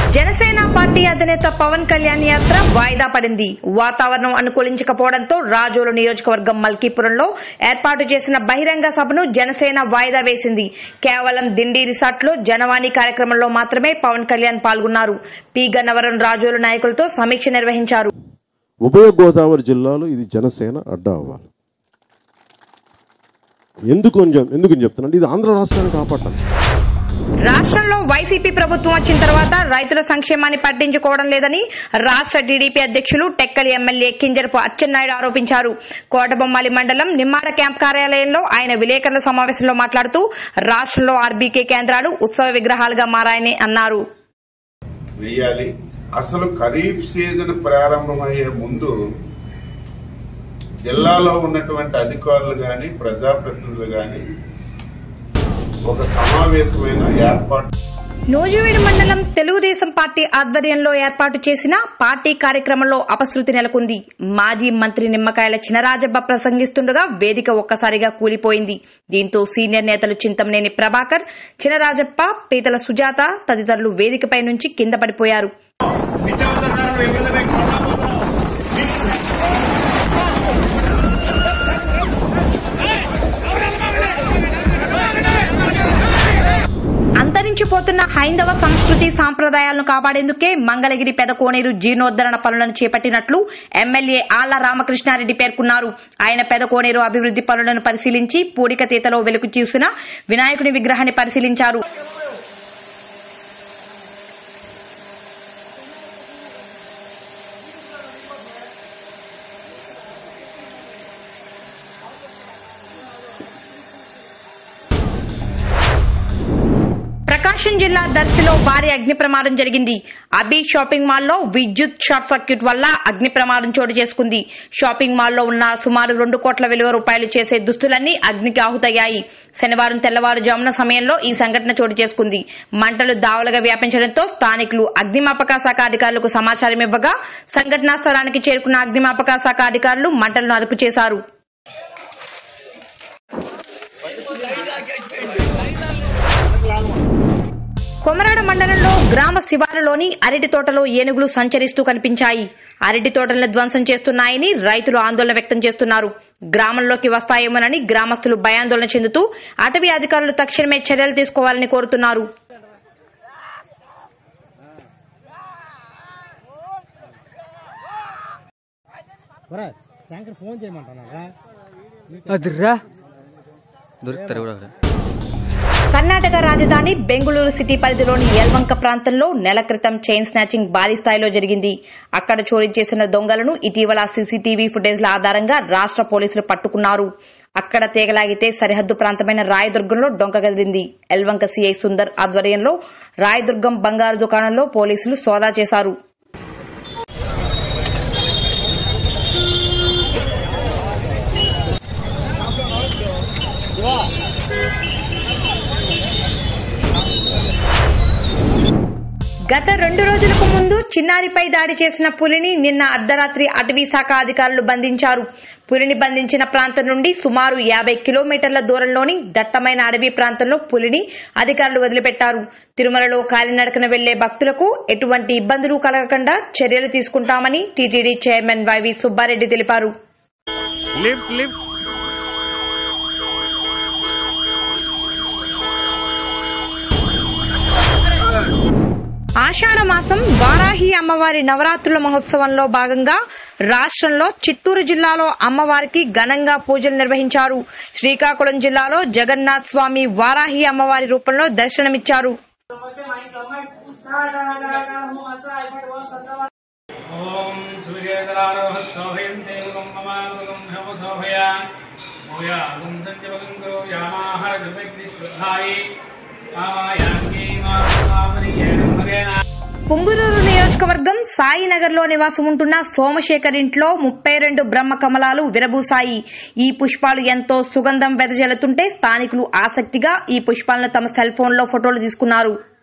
Janasena party అధినేత పవన్ కళ్యాణ్ యాత్ర వాయిదా పడింది వాతావరణం అనుకూలించకపోవడంతో రాజోలు నియోజకవర్గం మల్కీపురంలో ఏర్పాటు చేసిన బహిరంగ సభను జనసేన వాయిదా వేసింది కేవలం దిండి రిసార్ట్ లో జనవాణి కార్యక్రమంలో మాత్రమే పవన్ కళ్యాణ్ పాల్గొన్నారు పి గన్నవరం రాజోలు నాయకులతో సమీక్ష నిర్వహించారు ఉభయ గోదావరి జిల్లాలో ఇది జనసేన అడ్డా అవ్వాలి ఎందుకు అని చెప్- ఎందుకు అని చెప్తున్నాను ఇది ఆంధ్ర రాష్ట్రాన్ని కాపాడాలి రాష్ట్రంలో వైసీపీ ప్రభుత్వం వచ్చిన తర్వాత రైతుల సంక్షేమాన్ని పట్టించుకోవడం లేదని రాష్ట్ర టీడీపీ అధ్యక్షులు టెక్కలి ఎమ్మెల్యే కింజరపు అచ్చెన్నాయుడు ఆరోపించారు కోటబొమ్మాలి మండలం నిమ్మాడ క్యాంప్ కార్యాలయంలో ఆయన విలేకరుల సమావేశంలో మాట్లాడుతూ రాష్ట్రంలో ఆర్బీకే కేంద్రాలు ఉత్సవ విగ్రహాలుగా మారాయని అన్నారు వెయ్యాలి అసలు ఖరీఫ్ సీజన్ ప్రారంభమయ్యే ముందు జిల్లాలో ఉన్నటువంటి అధికారులు గాని ప్రజాప్రతినిధులు గాని ఒక సమావేశమైన ఏర్పాటు నూజివీడు మండలం తెలుగుదేశం పార్టీ ఆధ్వర్యంలో ఏర్పాటు చేసిన పార్టీ కార్యక్రమంలో అపశృతి నెలకొంది మాజీ మంత్రి నిమ్మకాయల చినరాజబ్బ ప్రసంగిస్తుండగా వేదిక ఒక్కసారిగా కూలిపోయింది దీంతో సీనియర్ నేతలు చింతమనేని ప్రభాకర్ చినరాజప్ప పీతల సుజాత తదితరులు వేదికపై నుంచి కింద పడిపోయారు అంతరించిపోతున్న హైందవ సంస్కృతి సాంప్రదాయాలను కాపాడేందుకే మంగళగిరి పెదకోనేరు జీర్ణోద్ధరణ పనులను చేపట్టినట్లు ఎమ్మెల్యే ఆళ్ల రామకృష్ణారెడ్డి పేర్కొన్నారు ఆయన పెదకోనేరు అభివృద్ది పనులను పరిశీలించి పూడికతీతలో వెలుగు చూసిన వినాయకుని విగ్రహాన్ని పరిశీలించారు ప్రకాశం జిల్లా దర్శిలో భారీ అగ్ని ప్రమాదం జరిగింది అబి షాపింగ్ మాల్లో విద్యుత్ షార్ట్ సర్క్యూట్ వల్ల అగ్ని ప్రమాదం చోటు చేసుకుంది షాపింగ్ మాల్లో ఉన్న సుమారు రెండు కోట్ల విలువ రూపాయలు చేసే దుస్తులన్నీ అగ్నికి ఆహుతయ్యాయి శనివారం తెల్లవారుజామున సమయంలో ఈ సంఘటన చోటు చేసుకుంది మంటలు దావలుగా వ్యాపించడంతో స్థానికులు అగ్నిమాపక శాఖ అధికారులకు సమాచారం ఇవ్వగా సంఘటనా స్థలానికి చేరుకున్న అగ్నిమాపక శాఖ అధికారులు మంటలను అదుపు చేశారు కొమరాడ మండలంలో గ్రామ శివారులోని అరటి తోటలో ఏనుగులు సంచరిస్తూ కనిపించాయి అరటి తోటలను ధ్వంసం చేస్తున్నాయని రైతులు ఆందోళన వ్యక్తం చేస్తున్నారు గ్రామంలోకి వస్తాయేమోనని గ్రామస్తులు భయాందోళన చెందుతూ అటవీ అధికారులు తక్షణమే చర్యలు తీసుకోవాలని కోరుతున్నారు ట్యాంకర్ ఫోన్ చేయమంటున్నారా అదిరా దొరుకుతారు కూడా అక్కడ కర్ణాటక రాజధాని బెంగళూరు సిటీ పరిధిలోని యల్వంక ప్రాంతంలో నెల క్రితం చైన్ స్నాచింగ్ భారీ స్థాయిలో జరిగింది అక్కడ చోరీ చేసిన దొంగలను ఇటీవల సీసీటీవీ ఫుటేజ్ల ఆధారంగా రాష్ట పోలీసులు పట్టుకున్నారు అక్కడ తీగలాగితే సరిహద్దు ప్రాంతమైన రాయదుర్గంలో డొంక కదిలింది ఎల్వంక సీఐ సుందర్ ఆధ్వర్యంలో రాయదుర్గం బంగారు దుకాణంలో పోలీసులు సోదా చేశారు గత రెండు రోజులకు ముందు చిన్నారిపై దాడి చేసిన పులిని నిన్న అర్ధరాత్రి అటవీ శాఖ అధికారులు బంధించారు పులిని బంధించిన ప్రాంతం నుండి సుమారు యాభై కిలోమీటర్ల దూరంలోని దట్టమైన అడవి ప్రాంతంలో పులిని అధికారులు వదిలిపెట్టారు తిరుమలలో కాలినడకన వెళ్లే భక్తులకు ఎటువంటి ఇబ్బందులు కలగకుండా చర్యలు తీసుకుంటామని టీటీడీ చైర్మన్ వైవి సుబ్బారెడ్డి తెలిపారు లిఫ్ట్ లిఫ్ట్ ఆషాఢ మాసం వారాహి అమ్మవారి నవరాత్రుల మహోత్సవంలో భాగంగా రాష్ట్రంలో చిత్తూరు జిల్లాలో అమ్మవారికి ఘనంగా పూజలు నిర్వహించారు శ్రీకాకుళం జిల్లాలో జగన్నాథ్ స్వామి వారాహి అమ్మవారి రూపంలో దర్శనమిచ్చారు ఓం సూర్యేంద్రారోహ శోభయంతే మమానుగం భ్రమ శోభయ భూయాగం సంజపగం కరో యామాహర జపగ్ని శ్రద్ధాయి కామాయాంగే మామరియేణ భగేన పుంగునూరు నియోజకవర్గం సాయినగర్ లో నివాసం ఉంటున్న సోమశేఖర్ ఇంట్లో ముప్పై రెండు బ్రహ్మ కమలాలు విరబూసాయి ఈ పుష్పాలు ఎంతో సుగంధం వెదజల్లుతుంటే స్థానికులు ఆసక్తిగా ఈ పుష్పాలను తమ సెల్ ఫోన్ లో ఫోటోలు తీసుకున్నారు